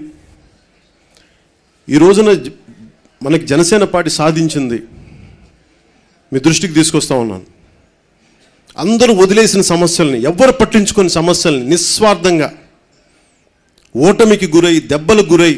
ఈ రోజున జ- మనకి జనసేన పార్టీ సాధించింది మీ దృష్టికి తీసుకొస్తా ఉన్నాను అందరూ వదిలేసిన సమస్యల్ని ఎవ్వరు పట్టించుకొని సమస్యల్ని నిస్వార్థంగా ఓటమికి గురై దెబ్బలకు గురై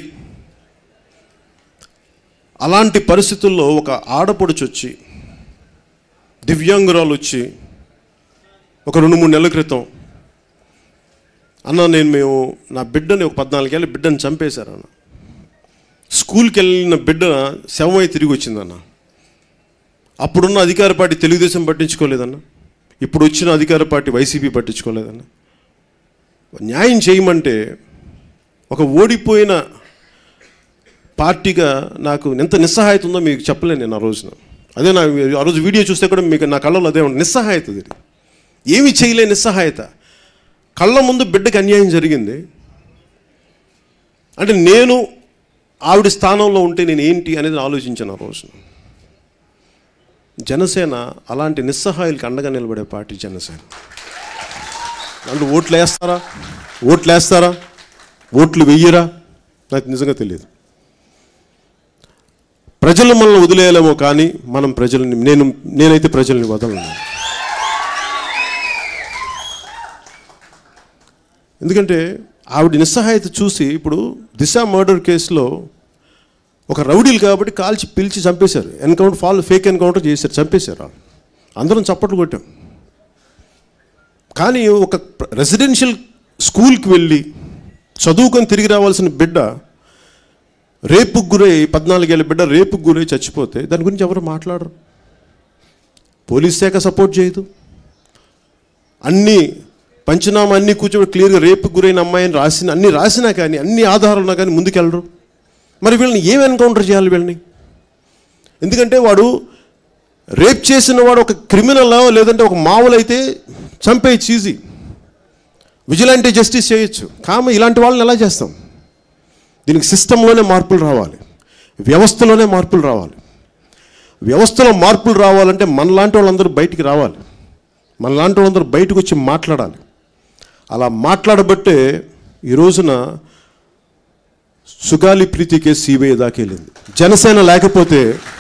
అలాంటి పరిస్థితుల్లో ఒక ఆడపడుచు వచ్చి దివ్యాంగురాలు వచ్చి ఒక రెండు మూడు నెలల క్రితం అన్న నేను మేము నా బిడ్డని ఒక పద్నాలుగేళ్ళ బిడ్డని చంపేశారు అన్న స్కూల్కి వెళ్ళిన బిడ్డ శవమై తిరిగి వచ్చిందన్న అప్పుడున్న అధికార పార్టీ తెలుగుదేశం పట్టించుకోలేదన్న ఇప్పుడు వచ్చిన అధికార పార్టీ వైసీపీ పట్టించుకోలేదన్న న్యాయం చేయమంటే ఒక ఓడిపోయిన పార్టీగా నాకు ఎంత నిస్సహాయత ఉందో మీకు చెప్పలేను నేను ఆ రోజున అదే నా ఆ రోజు వీడియో చూస్తే కూడా మీకు నా కళ్ళలో అదే ఉంది నిస్సహాయత ఇది ఏమి చేయలే నిస్సహాయత కళ్ళ ముందు బిడ్డకి అన్యాయం జరిగింది అంటే నేను ఆవిడ స్థానంలో ఉంటే నేను ఏంటి అనేది ఆలోచించాను ఆ రోజున జనసేన అలాంటి నిస్సహాయులకి అండగా నిలబడే పార్టీ జనసేన అంటే ఓట్లు వేస్తారా ఓట్లు వేస్తారా ఓట్లు వెయ్యరా నాకు నిజంగా తెలియదు ప్రజలు మనల్ని వదిలేయలేమో కానీ మనం ప్రజల్ని నేను నేనైతే ప్రజల్ని వదలను ఎందుకంటే ఆవిడ నిస్సహాయత చూసి ఇప్పుడు దిశ మర్డర్ కేసులో ఒక రౌడీలు కాబట్టి కాల్చి పిలిచి చంపేశారు ఎన్కౌంటర్ ఫాల్ ఫేక్ ఎన్కౌంటర్ చేశారు చంపేశారు వాళ్ళు అందరం చప్పట్లు కొట్టాం కానీ ఒక రెసిడెన్షియల్ స్కూల్కి వెళ్ళి చదువుకొని తిరిగి రావాల్సిన బిడ్డ రేపుకు గురై పద్నాలుగేళ్ళ బిడ్డ రేపుకు గురై చచ్చిపోతే దాని గురించి ఎవరు మాట్లాడరు పోలీస్ శాఖ సపోర్ట్ చేయదు అన్ని పంచనామా అన్ని కూర్చోబెట్టి క్లియర్గా రేపుకు గురైన అమ్మాయిని రాసిన అన్ని రాసినా కానీ అన్ని ఆధారాలు ఉన్నా కానీ ముందుకెళ్ళరు మరి వీళ్ళని ఏం ఎన్కౌంటర్ చేయాలి వీళ్ళని ఎందుకంటే వాడు రేప్ చేసిన వాడు ఒక క్రిమినల్ లేదంటే ఒక మామూలు అయితే చంపేయచ్చు ఈజీ విజిలాంటీ జస్టిస్ చేయొచ్చు కామ ఇలాంటి వాళ్ళని ఎలా చేస్తాం దీనికి సిస్టంలోనే మార్పులు రావాలి వ్యవస్థలోనే మార్పులు రావాలి వ్యవస్థలో మార్పులు రావాలంటే మనలాంటి వాళ్ళందరూ బయటికి రావాలి మనలాంటి వాళ్ళందరూ బయటకు వచ్చి మాట్లాడాలి అలా మాట్లాడబట్టే ఈ రోజున సుగాలి ప్రీతి కేసు సిబిఐ దాకా వెళ్ళింది జనసేన లేకపోతే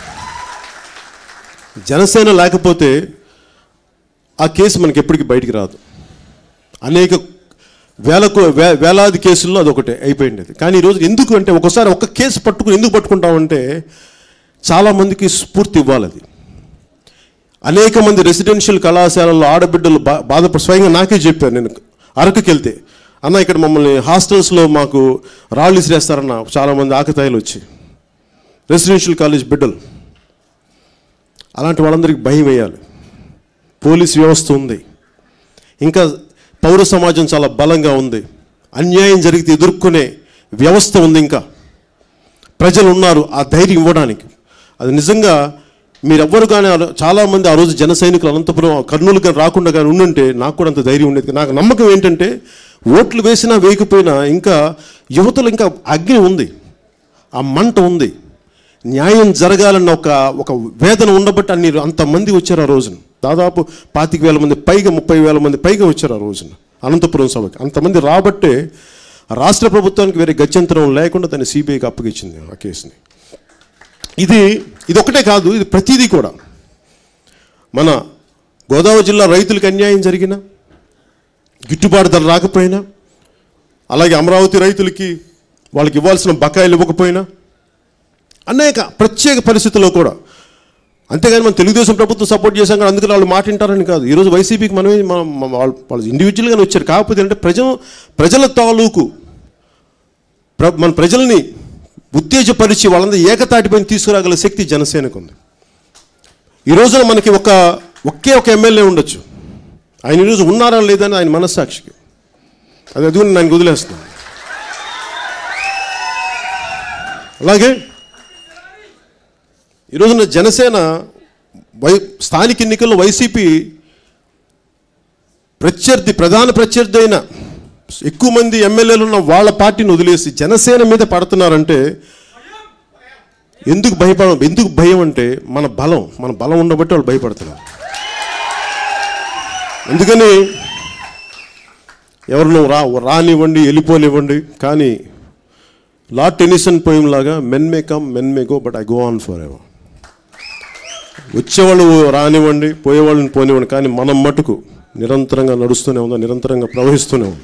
జనసేన లేకపోతే ఆ కేసు మనకి ఎప్పటికీ బయటికి రాదు అనేక వేలకు వే వేలాది కేసుల్లో అదొకటే అయిపోయింది అది కానీ ఈరోజు ఎందుకు అంటే ఒకసారి ఒక కేసు పట్టుకుని ఎందుకు పట్టుకుంటామంటే చాలామందికి స్ఫూర్తి ఇవ్వాలి అది అనేక మంది రెసిడెన్షియల్ కళాశాలల్లో ఆడబిడ్డలు బా బాధ స్వయంగా నాకే చెప్పాను నేను అరకుకి వెళ్తే అన్న ఇక్కడ మమ్మల్ని హాస్టల్స్లో మాకు రాళ్ళు ఇసిరేస్తారన్న చాలామంది ఆకతాయిలు వచ్చి రెసిడెన్షియల్ కాలేజ్ బిడ్డలు అలాంటి వాళ్ళందరికీ భయం వేయాలి పోలీస్ వ్యవస్థ ఉంది ఇంకా పౌర సమాజం చాలా బలంగా ఉంది అన్యాయం జరిగితే ఎదుర్కొనే వ్యవస్థ ఉంది ఇంకా ప్రజలు ఉన్నారు ఆ ధైర్యం ఇవ్వడానికి అది నిజంగా మీరెవ్వరు కానీ ఆ రో- చాలామంది ఆ రోజు జన సైనికులు అనంతపురం కర్నూలు కానీ రాకుండా కానీ ఉండుంటే నాకు కూడా అంత ధైర్యం ఉండేది నాకు నమ్మకం ఏంటంటే ఓట్లు వేసినా వేయకపోయినా ఇంకా యువతలు ఇంకా అగ్ని ఉంది ఆ మంట ఉంది న్యాయం జరగాలన్న ఒక ఒక వేదన ఉండబట్టి అన్ని అంతమంది వచ్చారు ఆ రోజున దాదాపు పాతిక వేల మంది పైగా ముప్పై వేల మంది పైగా వచ్చారు ఆ రోజున అనంతపురం సభకి అంతమంది రాబట్టే రాష్ట్ర ప్రభుత్వానికి వేరే గత్యంతరం లేకుండా దాన్ని సిబిఐకి అప్పగించింది ఆ కేసుని ఇది ఇది ఒకటే కాదు ఇది ప్రతిదీ కూడా మన గోదావరి జిల్లా రైతులకు అన్యాయం జరిగిన గిట్టుబాటు ధర రాకపోయినా అలాగే అమరావతి రైతులకి వాళ్ళకి ఇవ్వాల్సిన బకాయిలు ఇవ్వకపోయినా అనేక ప్రత్యేక పరిస్థితుల్లో కూడా అంతేగాని మనం తెలుగుదేశం ప్రభుత్వం సపోర్ట్ చేశాం కానీ అందుకని వాళ్ళు మాట వింటారని కాదు ఈరోజు వైసీపీకి మనమే మనం మన- వాళ్ళు వాళ్ళు ఇండివిజువల్గానే వచ్చారు కాకపోతే అంటే ప్రజలు ప్రజల తాలూకు ప్ర మన ప్రజల్ని ఉత్తేజపరిచి వాళ్ళందరూ ఏకతాటిపైన తీసుకురాగల శక్తి జనసేనకు ఉంది ఈ రోజున మనకి ఒక ఒకే ఒక ఎమ్మెల్యే ఉండొచ్చు ఆయన ఈరోజు ఉన్నారా లేదని ఆయన మనస్సాక్షికి అది అది కూడా నేను వదిలేస్తున్నాను అలాగే ఈరోజున జనసేన వై స్థానిక ఎన్నికల్లో వైసీపీ ప్రత్యర్థి ప్రధాన ప్రత్యర్థి అయిన ఎక్కువ మంది ఎమ్మెల్యేలు ఉన్న వాళ్ళ పార్టీని వదిలేసి జనసేన మీద పడుతున్నారంటే ఎందుకు భయపడ ఎందుకు భయం అంటే మన బలం మన బలం ఉండబట్టి వాళ్ళు భయపడుతున్నారు అందుకని ఎవరినో రా రానివ్వండి వెళ్ళిపోనివ్వండి కానీ లార్డ్ టెనిసన్ పోయిం లాగా men may come men may go but I go on forever వచ్చేవాళ్ళు రానివ్వండి పోయేవాళ్ళని పోనివ్వండి కానీ మనం మటుకు నిరంతరంగా నడుస్తూనే ఉందా నిరంతరంగా ప్రవహిస్తూనే ఉంది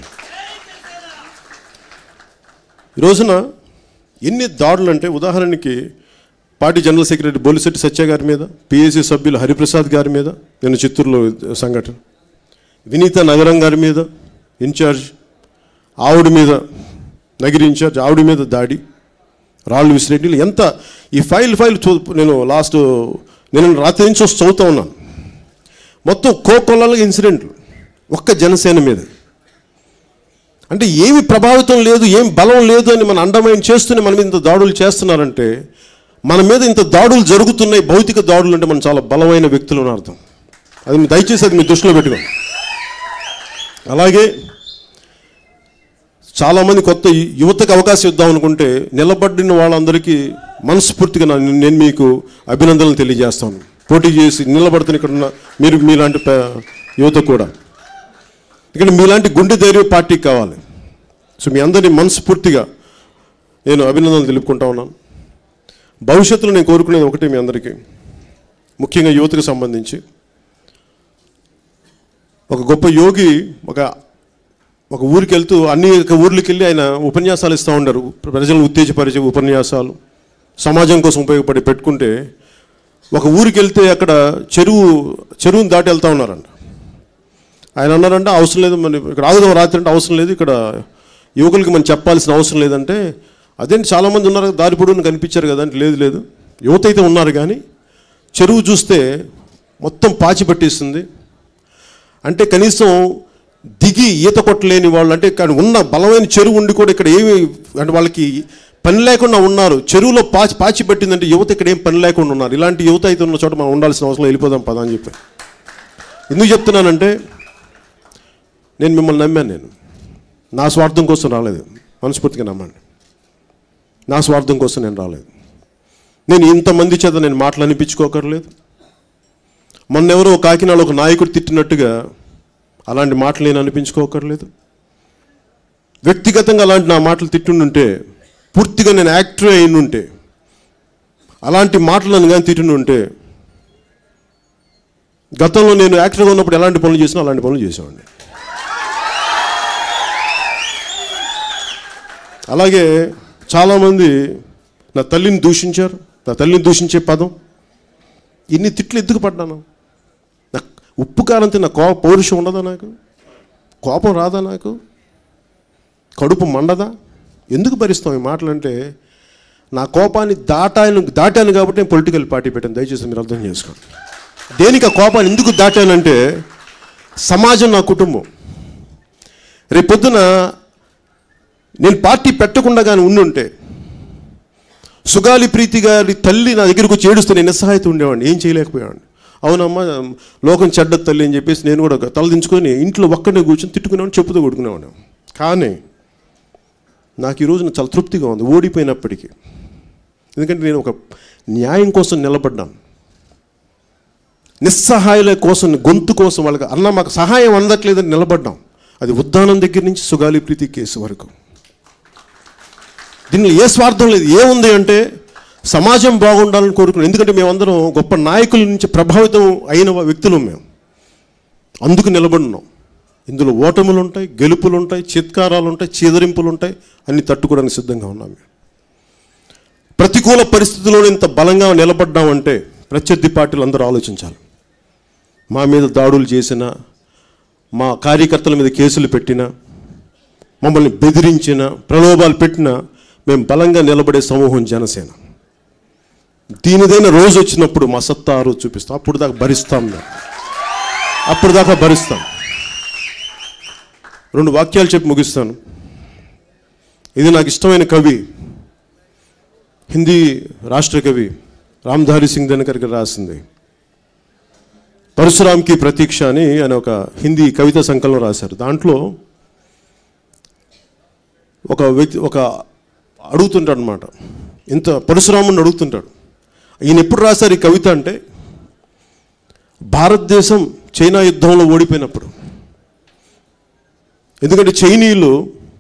ఈ రోజున ఎన్ని దాడులు అంటే ఉదాహరణకి party general secretary Bolisetti Satya గారి మీద పిఎస్సి సభ్యులు హరిప్రసాద్ గారి మీద నేను చిత్తూరులో సంఘటన వినీత నగరం గారి మీద ఇన్ఛార్జ్ ఆవిడ మీద నగిరి ఇన్ఛార్జ్ ఆవిడ మీద దాడి రాళ్ళు విసిరేటి ఎంత ఈ ఫైల్ ఫైల్ చూ నేను లాస్ట్ నేను రాత్రి నుంచి వచ్చి చదువుతా ఉన్నాను మొత్తం కోకొల్లలుగా ఇన్సిడెంట్లు ఒక్క జనసేన మీద అంటే ఏమి ప్రభావితం లేదు ఏం బలం లేదు అని మన అండమైన చేస్తూనే మన మీద ఇంత దాడులు చేస్తున్నారంటే మన మీద ఇంత దాడులు జరుగుతున్నాయి భౌతిక దాడులు అంటే మనం చాలా బలమైన వ్యక్తులు అని అర్థం అది మీ- దయచేసి అది మీ దృష్టిలో పెట్టుకోండి అలాగే చాలామంది కొత్త యు- యువతకు అవకాశం ఇద్దాం అనుకుంటే నిలబడిన వాళ్ళందరికీ మనస్ఫూర్తిగా నా- నేను మీకు అభినందనలు తెలియజేస్తాను పోటీ చేసి నిలబడుతున్న ఇక్కడ ఉన్న మీరు మీలాంటి పే- యువత కూడా ఇక్కడ మీలాంటి గుండె ధైర్య పార్టీకి కావాలి సో మీ అందరినీ మనస్ఫూర్తిగా నేను అభినందనలు తెలుపుకుంటా ఉన్నాను భవిష్యత్తులో నేను కోరుకునేది ఒకటి మీ అందరికీ ముఖ్యంగా యువతకు సంబంధించి ఒక గొప్ప యోగి ఒక ఒక ఊరికి వెళ్తూ అన్ని ఊర్లకి వెళ్ళి ఆయన ఉపన్యాసాలు ఇస్తూ ఉంటారు ప్రజలను ఉత్తేజపరిచే ఉపన్యాసాలు సమాజం కోసం ఉపయోగపడి పెట్టుకుంటే ఒక ఊరికి వెళ్తే అక్కడ చెరువు చెరువుని దాటి వెళ్తూ ఉన్నారంట ఆయన అన్నారంటే అవసరం లేదు మన ఇక్కడ ఆగుదాం రాత్రి అంటే అవసరం లేదు ఇక్కడ యువకులకి మనం చెప్పాల్సిన అవసరం లేదంటే అదేంటి చాలామంది ఉన్నారు దారి పొడవునా కనిపించారు కదా అంటే లేదు లేదు యువత అయితే ఉన్నారు కానీ చెరువు చూస్తే మొత్తం పాచి పట్టేస్తుంది అంటే కనీసం దిగి ఈత కొట్టలేని వాళ్ళు అంటే ఇక్కడ ఉన్న బలమైన చెరువు ఉండి కూడా ఇక్కడ ఏమి అంటే వాళ్ళకి పని లేకుండా ఉన్నారు చెరువులో పాచి పాచి పట్టిందంటే యువత ఇక్కడ ఏం పని లేకుండా ఉన్నారు ఇలాంటి యువత అయితే ఉన్న చోట మనం ఉండాల్సిన అవసరం లేదు, వెళ్ళిపోదాం పదా అని చెప్పి ఎందుకు చెప్తున్నానంటే నేను మిమ్మల్ని నమ్మాను నేను నా స్వార్థం కోసం రాలేదు మనస్ఫూర్తిగా నమ్మండి నా స్వార్థం కోసం నేను రాలేదు నేను ఇంతమంది చేత నేను మాటలు అనిపించుకోకర్లేదు మొన్న ఎవరో కాకినాడ ఒక నాయకుడు తిట్టినట్టుగా అలాంటి మాటలు నేను అనిపించుకోకర్లేదు వ్యక్తిగతంగా అలాంటి నా మాటలు తిట్టుండుంటే పూర్తిగా నేను యాక్టర్ అయినుంటే అలాంటి మాటలను కానీ తిట్టుండుంటే గతంలో నేను యాక్టర్గా ఉన్నప్పుడు ఎలాంటి పనులు చేసినా అలాంటి పనులు చేసేవాడిని అలాగే చాలామంది నా తల్లిని దూషించారు నా తల్లిని దూషించే పదం ఇన్ని తిట్లు ఎందుకు పడ్డాను నాకు ఉప్పు కారం తిన్న కో పౌరుషం ఉండదా నాకు కోపం రాదా నాకు కడుపు మండదా ఎందుకు భరిస్తాం ఈ మాటలంటే నా కోపాన్ని దాటాను దాటాను కాబట్టి నేను పొలిటికల్ పార్టీ పెట్టాను దయచేసి మీరు అర్థం చేసుకోండి దేనికి ఆ కోపాన్ని ఎందుకు దాటానంటే సమాజం నా కుటుంబం రేపొద్దున నేను పార్టీ పెట్టకుండా కానీ ఉండుంటే సుగాలి ప్రీతి గారి తల్లి నా దగ్గరకు వచ్చి ఏడుస్తూ నేను నిస్సహాయత ఉండేవాడిని ఏం చేయలేకపోయావాడిని అవునమ్మా లోకం చెడ్డ తల్లి అని చెప్పేసి నేను కూడా తలదించుకొని ఇంట్లో ఒక్కడే కూర్చొని తిట్టుకునేవాడిని చెప్పుతో కొడుకునేవాడిని కానీ నాకు ఈ రోజున చాలా తృప్తిగా ఉంది ఓడిపోయినప్పటికీ ఎందుకంటే నేను ఒక న్యాయం కోసం నిలబడ్డాను నిస్సహాయాల కోసం గొంతు కోసం వాళ్ళకి అన్న మాకు సహాయం అందట్లేదని నిలబడ్డాం అది ఉద్దానం దగ్గర నుంచి సుగాలి ప్రీతి కేసు వరకు దీనిలో ఏ స్వార్థం లేదు ఏముంది అంటే సమాజం బాగుండాలని కోరుకున్నాం ఎందుకంటే మేమందరం గొప్ప నాయకుల నుంచి ప్రభావితం అయిన వ్యక్తులు మేము అందుకు నిలబడినాం ఇందులో ఓటములు ఉంటాయి గెలుపులు ఉంటాయి చిత్కారాలు ఉంటాయి చీదరింపులు ఉంటాయి అన్ని తట్టుకోవడానికి సిద్ధంగా ఉన్నాం మేము ప్రతికూల పరిస్థితుల్లో ఇంత బలంగా నిలబడ్డామంటే ప్రత్యర్థి పార్టీలు అందరూ ఆలోచించాలి మా మీద దాడులు చేసిన మా కార్యకర్తల మీద కేసులు పెట్టిన మమ్మల్ని బెదిరించిన ప్రలోభాలు పెట్టిన మేము బలంగా నిలబడే సమూహం జనసేన దీనిదైన రోజు వచ్చినప్పుడు మా సత్తా ఆ రోజు చూపిస్తాం అప్పుడు దాకా భరిస్తాం మేము అప్పుడు దాకా భరిస్తాం రెండు వాక్యాలు చెప్పి ముగిస్తాను ఇది నాకు ఇష్టమైన కవి హిందీ రాష్ట్ర కవి రామ్ధారి సింగ్ దినకర్ గారు రాసింది పరశురామ్కి ప్రతీక్ష అని ఆయన ఒక హిందీ కవిత సంకలనం రాశారు దాంట్లో ఒక వ్యక్తి ఒక అడుగుతుంటాడు అనమాట ఇంత పరశురాముని అడుగుతుంటాడు ఈయన ఎప్పుడు రాశారు ఈ కవిత అంటే భారతదేశం చైనా యుద్ధంలో ఓడిపోయినప్పుడు ఎందుకంటే చైనీయులు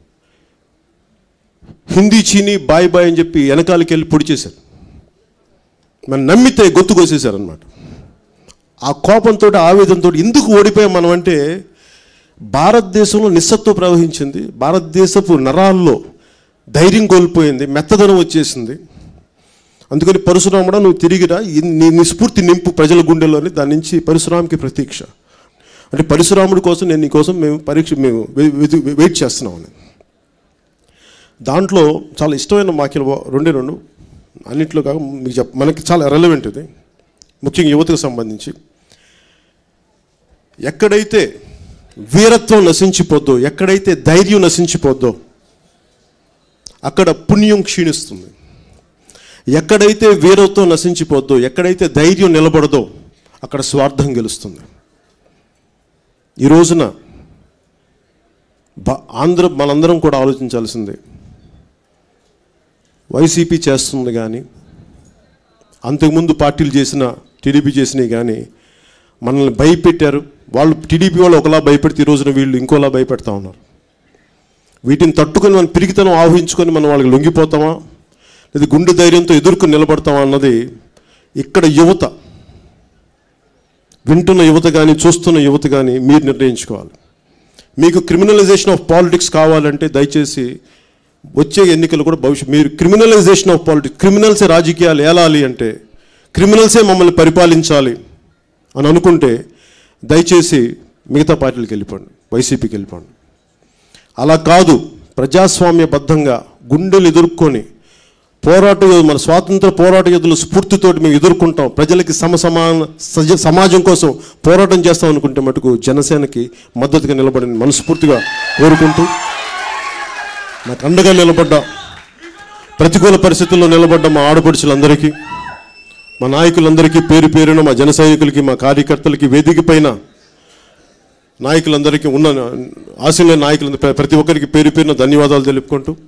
హిందీ చీనీ బాయ్ బాయ్ అని చెప్పి వెనకాలకి వెళ్ళి పొడి చేశారు మనం నమ్మితే గొంతు కోసేశారు అనమాట ఆ కోపంతో ఆవేదనతో ఎందుకు ఓడిపోయాం మనం అంటే భారతదేశంలో నిస్సత్వం ప్రవహించింది భారతదేశపు నరాల్లో ధైర్యం కోల్పోయింది మెత్తదనం వచ్చేసింది అందుకని పరశురాముడా నువ్వు తిరిగిరా ఈ- నీ నిస్ఫూర్తి నింపు ప్రజల గుండెల్లోని దాని నుంచి పరశురాముకి ప్రతీక్ష అంటే పరశురాముడి కోసం నేను నీ కోసం మేము పరీక్ష మేము వె- వెతు- వెయిట్ చేస్తున్నామని దాంట్లో చాలా ఇష్టమైన వాక్యాలు రెండే రెండు అన్నింటిలో కాక మీకు చెప్ మనకి చాలా రెలవెంట్ ఇది ముఖ్యంగా యువతకు సంబంధించి ఎక్కడైతే వీరత్వం నశించిపోద్దో ఎక్కడైతే ధైర్యం నశించిపోద్దో అక్కడ పుణ్యం క్షీణిస్తుంది ఎక్కడైతే వీరత్వం నశించిపోద్దో ఎక్కడైతే ధైర్యం నిలబడదో అక్కడ స్వార్థం గెలుస్తుంది ఈ రోజున బ ఆంధ్ర మనందరం కూడా ఆలోచించాల్సిందే వైసీపీ చేస్తుంది కానీ అంతకుముందు పార్టీలు చేసిన టీడీపీ చేసినవి కానీ మనల్ని భయపెట్టారు వాళ్ళు టీడీపీ వాళ్ళు ఒకలా భయపెడితే ఈ రోజున వీళ్ళు ఇంకోలా భయపెడతా ఉన్నారు వీటిని తట్టుకొని మనం పిరికితనం ఆహ్వించుకొని మనం వాళ్ళకి లొంగిపోతామా లేదా గుండె ధైర్యంతో ఎదుర్కొని నిలబడతామా అన్నది ఇక్కడ యువత వింటున్న యువత కానీ చూస్తున్న యువత కానీ మీరు నిర్ణయించుకోవాలి మీకు క్రిమినలైజేషన్ ఆఫ్ పాలిటిక్స్ కావాలంటే దయచేసి వచ్చే ఎన్నికలు కూడా భవిష్యత్ మీరు క్రిమినలైజేషన్ ఆఫ్ పాలిటిక్స్ క్రిమినల్సే రాజకీయాలు ఏలాలి అంటే క్రిమినల్సే మమ్మల్ని పరిపాలించాలి అని అనుకుంటే దయచేసి మిగతా పార్టీలకు వెళ్ళిపోండి వైసీపీకి వెళ్ళిపోండి అలా కాదు ప్రజాస్వామ్యబద్ధంగా గుండెలు ఎదుర్కొని పోరాట యోధులు, మన స్వాతంత్ర పోరాట యోధుల స్ఫూర్తితోటి మేము ఎదుర్కొంటాం ప్రజలకి సమ సమాన సజ- సమాజం కోసం పోరాటం చేస్తాం అనుకుంటే మటుకు జనసేనకి మద్దతుగా నిలబడి మనస్ఫూర్తిగా కోరుకుంటూ నాకు అండగా నిలబడ్డ ప్రతికూల పరిస్థితుల్లో నిలబడ్డ మా ఆడపడుచులందరికీ మా నాయకులందరికీ పేరు పేరున మా జన సైనికులకి మా కార్యకర్తలకి వేదిక పైన నాయకులందరికీ ఉన్న ఆశీన నాయకులందరూ ప్రతి ఒక్కరికి పేరు పేరున ధన్యవాదాలు తెలుపుకుంటూ